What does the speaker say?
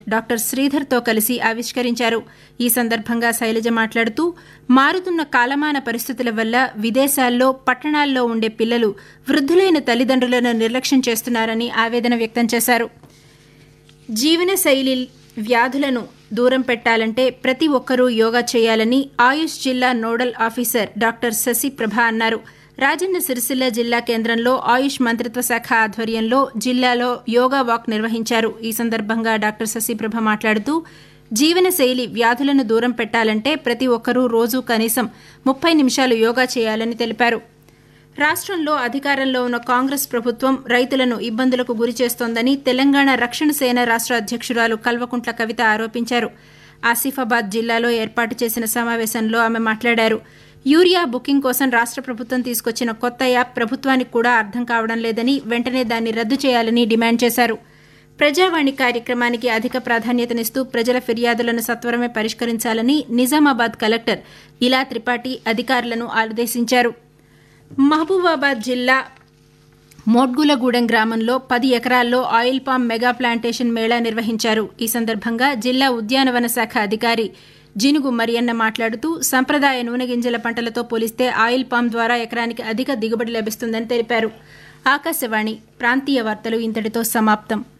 doctor శ్రీధర్తో కలిసి ఆవిష్కరించారు ఈ సందర్భంగా శైలజ మాట్లాడుతూ మారుతున్న కాలమాన పరిస్థితుల వల్ల విదేశాల్లో పట్టణాల్లో ఉండే పిల్లలు వృద్ధులైన తల్లిదండ్రులను నిర్లక్ష్యం చేస్తున్నారని ఆవేదన వ్యక్తం చేశారు జీవనశైలి వ్యాధులను దూరం పెట్టాలంటే ప్రతి ఒక్కరూ యోగా చేయాలని ఆయుష్ జిల్లా nodal officer doctor Shashi Prabha అన్నారు రాజన్న సిరిసిల్ల జిల్లా కేంద్రంలో ఆయుష్ మంత్రిత్వ శాఖ ఆధ్వర్యంలో జిల్లాలో యోగా వాక్ నిర్వహించారు ఈ సందర్భంగా డాక్టర్ శశిప్రభ మాట్లాడుతూ జీవనశైలి వ్యాధులను దూరం పెట్టాలంటే ప్రతి ఒక్కరూ రోజు కనీసం ముప్పై నిమిషాలు యోగా చేయాలని తెలిపారు రాష్ట్రంలో అధికారంలో ఉన్న కాంగ్రెస్ ప్రభుత్వం రైతులను ఇబ్బందులకు గురి చేస్తోందని తెలంగాణ రక్షణ సేన రాష్ట్ర అధ్యక్షురాలు కల్వకుంట్ల కవిత ఆరోపించారు ఆసిఫాబాద్ జిల్లాలో ఏర్పాటు చేసిన సమావేశంలో ఆమె మాట్లాడారు యూరియా బుకింగ్ కోసం రాష్ట్ర ప్రభుత్వం తీసుకొచ్చిన కొత్త యాప్ ప్రభుత్వానికి కూడా అర్థం కావడం లేదని వెంటనే దాన్ని రద్దు చేయాలని డిమాండ్ చేశారు ప్రజావాణి కార్యక్రమానికి అధిక ప్రాధాన్యతనిస్తూ ప్రజల ఫిర్యాదులను సత్వరమే పరిష్కరించాలని నిజామాబాద్ కలెక్టర్ ఇలా త్రిపాఠి అధికారులను ఆదేశించారు మహబూబాబాద్ జిల్లా మోడ్గులగూడెం గ్రామంలో పది ఎకరాల్లో ఆయిల్ పామ్ మెగా ప్లాంటేషన్ మేళా నిర్వహించారు ఈ సందర్భంగా జిల్లా ఉద్యానవన శాఖ అధికారి జినుగు మరియన్న మాట్లాడుతూ సంప్రదాయ నూనె గింజల పంటలతో పోలిస్తే ఆయిల్ పామ్ ద్వారా ఎకరానికి అధిక దిగుబడి లభిస్తుందని తెలిపారు ఆకాశవాణి ప్రాంతీయ వార్తలు ఇంతటితో సమాప్తం